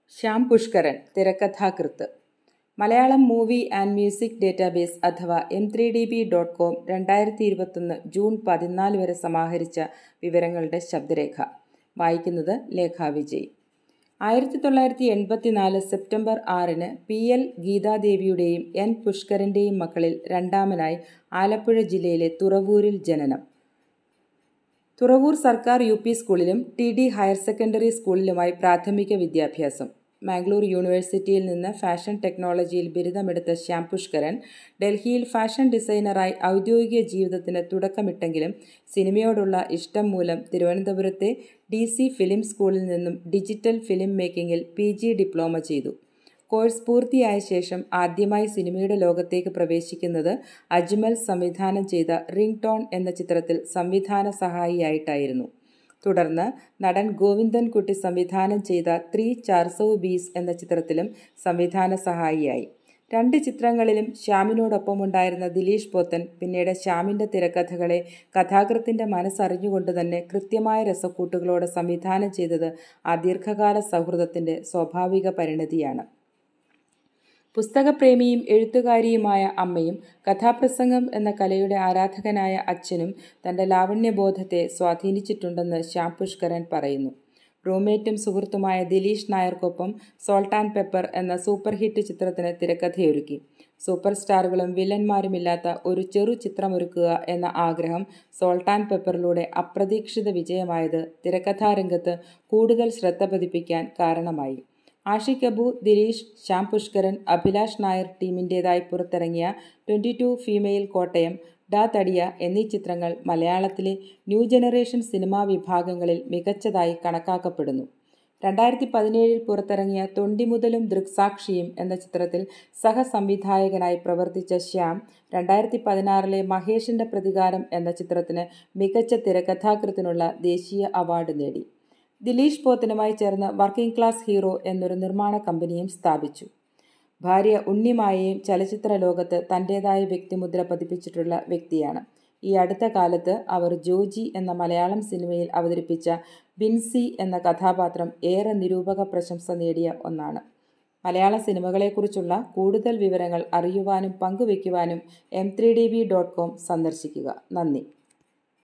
ശ്യാം പുഷ്കരൻ തിരക്കഥാകൃത്ത് Malayalam movie and music database അഥവാ M three D B dot com രണ്ടായിരത്തി ഇരുപത്തൊന്ന് ജൂൺ പതിനാല് വരെ സമാഹരിച്ച വിവരങ്ങളുടെ ശബ്ദരേഖ വായിക്കുന്നത് ലേഖ വിജയ് ആയിരത്തി തൊള്ളായിരത്തി എൺപത്തിനാല് സെപ്റ്റംബർ ആറിന് പി എൽ ഗീതാദേവിയുടെയും എൻ പുഷ്കരൻ്റെയും മക്കളിൽ രണ്ടാമനായി ആലപ്പുഴ ജില്ലയിലെ തുറവൂരിൽ ജനനം തുറവൂർ സർക്കാർ യു പി സ്കൂളിലും ടി ഡി ഹയർ സെക്കൻഡറി സ്കൂളിലുമായി പ്രാഥമിക വിദ്യാഭ്യാസം മാംഗ്ലൂർ യൂണിവേഴ്സിറ്റിയിൽ നിന്ന് ഫാഷൻ ടെക്നോളജിയിൽ ബിരുദമെടുത്ത ശ്യാം പുഷ്കരൻ ഡൽഹിയിൽ ഫാഷൻ ഡിസൈനറായി ഔദ്യോഗിക ജീവിതത്തിന് തുടക്കമിട്ടെങ്കിലും സിനിമയോടുള്ള ഇഷ്ടം മൂലം തിരുവനന്തപുരത്തെ ഡി സി ഫിലിം സ്കൂളിൽ നിന്നും ഡിജിറ്റൽ ഫിലിം മേക്കിങ്ങിൽ പി ജി ഡിപ്ലോമ ചെയ്തു കോഴ്സ് പൂർത്തിയായ ശേഷം ആദ്യമായി സിനിമയുടെ ലോകത്തേക്ക് പ്രവേശിക്കുന്നത് അജ്മൽ സംവിധാനം ചെയ്ത റിംഗ് ടോൺ എന്ന ചിത്രത്തിൽ സംവിധാന സഹായിയായിട്ടായിരുന്നു തുടർന്ന് നടൻ ഗോവിന്ദൻകുട്ടി സംവിധാനം ചെയ്ത ത്രീ ചാർസോ ബീസ് എന്ന ചിത്രത്തിലും സംവിധാന സഹായിയായി രണ്ട് ചിത്രങ്ങളിലും ശ്യാമിനോടൊപ്പമുണ്ടായിരുന്ന ദിലീഷ് പോത്തൻ പിന്നീട് ശ്യാമിൻ്റെ തിരക്കഥകളെ കഥാകൃത്തിൻ്റെ മനസ്സറിഞ്ഞുകൊണ്ട് തന്നെ കൃത്യമായ രസക്കൂട്ടുകളോടെ സംവിധാനം ചെയ്തത് ആ ദീർഘകാല സൗഹൃദത്തിൻ്റെ സ്വാഭാവിക പരിണതിയാണ് പുസ്തകപ്രേമിയും എഴുത്തുകാരിയുമായ അമ്മയും കഥാപ്രസംഗം എന്ന കലയുടെ ആരാധകനായ അച്ഛനും തൻ്റെ ലാവണ്യബോധത്തെ സ്വാധീനിച്ചിട്ടുണ്ടെന്ന് ശ്യാം പുഷ്കരൻ പറയുന്നു റൂംമേറ്റും സുഹൃത്തുമായ ദിലീഷ് നായർക്കൊപ്പം സോൾട്ട് ആൻഡ് പെപ്പർ എന്ന സൂപ്പർ ഹിറ്റ് ചിത്രത്തിന് തിരക്കഥയൊരുക്കി സൂപ്പർ സ്റ്റാറുകളും വില്ലന്മാരുമില്ലാത്ത ഒരു ചെറു ചിത്രമൊരുക്കുക എന്ന ആഗ്രഹം സോൾട്ട് ആൻഡ് പെപ്പറിലൂടെ അപ്രതീക്ഷിത വിജയമായത് തിരക്കഥാരംഗത്ത് കൂടുതൽ ശ്രദ്ധ പതിപ്പിക്കാൻ കാരണമായി ആഷിഖ് അബു ദിലീഷ് ശ്യാം പുഷ്കരൻ അഭിലാഷ് നായർ ടീമിൻ്റേതായി പുറത്തിറങ്ങിയ ട്വൻ്റി ടു ഫീമെയിൽ കോട്ടയം ഡാ തടിയ എന്നീ ചിത്രങ്ങൾ മലയാളത്തിലെ ന്യൂ ജനറേഷൻ സിനിമാ വിഭാഗങ്ങളിൽ മികച്ചതായി കണക്കാക്കപ്പെടുന്നു രണ്ടായിരത്തി പതിനേഴിൽ പുറത്തിറങ്ങിയ തൊണ്ടി മുതലും ദൃക്സാക്ഷിയും എന്ന ചിത്രത്തിൽ സഹസംവിധായകനായി പ്രവർത്തിച്ച ശ്യാം രണ്ടായിരത്തി പതിനാറിലെ മഹേഷിൻ്റെ പ്രതികാരം എന്ന ചിത്രത്തിന് മികച്ച തിരക്കഥാകൃത്തിനുള്ള ദേശീയ അവാർഡ് നേടി ദിലീഷ് പോത്തനുമായി ചേർന്ന് വർക്കിംഗ് ക്ലാസ് ഹീറോ എന്നൊരു നിർമ്മാണ കമ്പനിയും സ്ഥാപിച്ചു ഭാര്യ ഉണ്ണിമായയും ചലച്ചിത്ര ലോകത്ത് തൻ്റേതായ വ്യക്തിമുദ്ര പതിപ്പിച്ചിട്ടുള്ള വ്യക്തിയാണ് ഈ അടുത്ത കാലത്ത് അവർ ജോജി എന്ന മലയാളം സിനിമയിൽ അവതരിപ്പിച്ച ബിൻസി എന്ന കഥാപാത്രം ഏറെ നിരൂപക പ്രശംസ നേടിയ ഒന്നാണ് മലയാള സിനിമകളെക്കുറിച്ചുള്ള കൂടുതൽ വിവരങ്ങൾ അറിയുവാനും പങ്കുവയ്ക്കുവാനും M three D B dot com സന്ദർശിക്കുക നന്ദി